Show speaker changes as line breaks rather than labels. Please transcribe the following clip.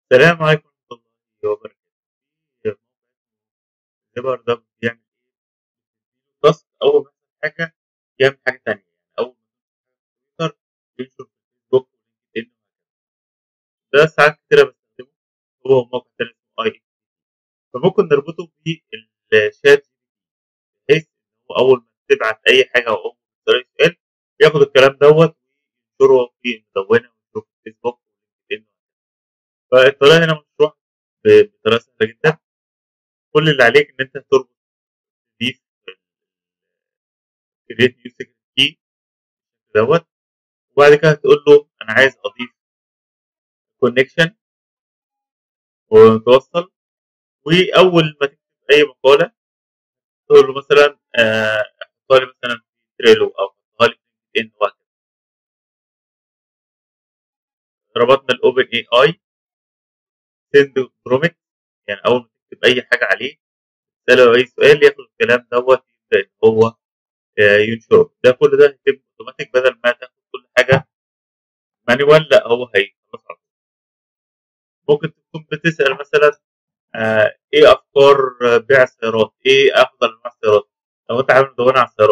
السلام عليكم ورحمة الله وبركاته. في موقع زيبر ده بيعمل إيه؟ تاسك أول ما يعمل حاجة يعمل حاجة تانية، يعني أول ما يعمل تويتر ينشر في الفيسبوك ولينكد إن ده ساعات كتيرة باستخدمه هو وموقع تاني اسمه أي فممكن نربطه بالشات بحيث إن هو أول ما تبعت أي حاجة أو أول ما تسأله سؤال ياخد الكلام دوت وينشره في المدونة وينشره في الفيسبوك ولينكد إن فالطريقة هنا مشروع ب- بطريقة سهلة جدا كل اللي عليك إن أنت تربط تضيف كريت نيو سيكريت كي دوت وبعد كده هتقول له انا عايز اضيف كونكشن ونتوصل واول ما تكتب اي مقاله تقول له مثلا آه، حطها لي مثلا في تريلو او حطها لي في ان وهكذا ربطنا الاوبن اي اي سند برومت يعني اول ما تكتب اي حاجه عليه تساله اي سؤال ياخد الكلام دوت يبدا ان هو آه، ينشره ده كل ده هيتم اوتوماتيك بدل ما تاخد كل حاجه مانيوال لا هو هيخلص على طول ممكن تكون بتسال مثلا آه، ايه افكار آه، بيع السيارات ايه افضل انواع السيارات لو انت عامل مدونه على السيارات